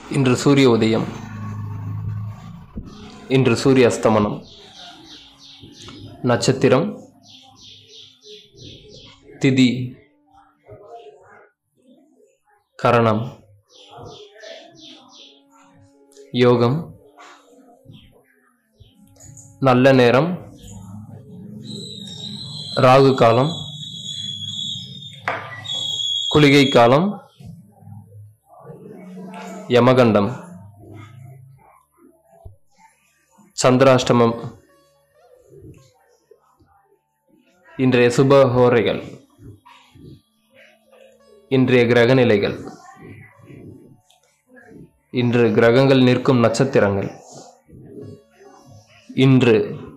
இன்று சூரிய உதயம் இன்று சூரிய அஸ்தமனம் நட்சத்திரம் திதி கரணம் யோகம் நல்ல நேரம் ராகு காலம் குளிகை காலம் யமகண்டம் சந்திராஷ்டமம் இன்றைய சுபஹோரைகள் இன்றைய கிரக நிலைகள் இன்று கிரகங்கள் நிற்கும் நட்சத்திரங்கள் இன்று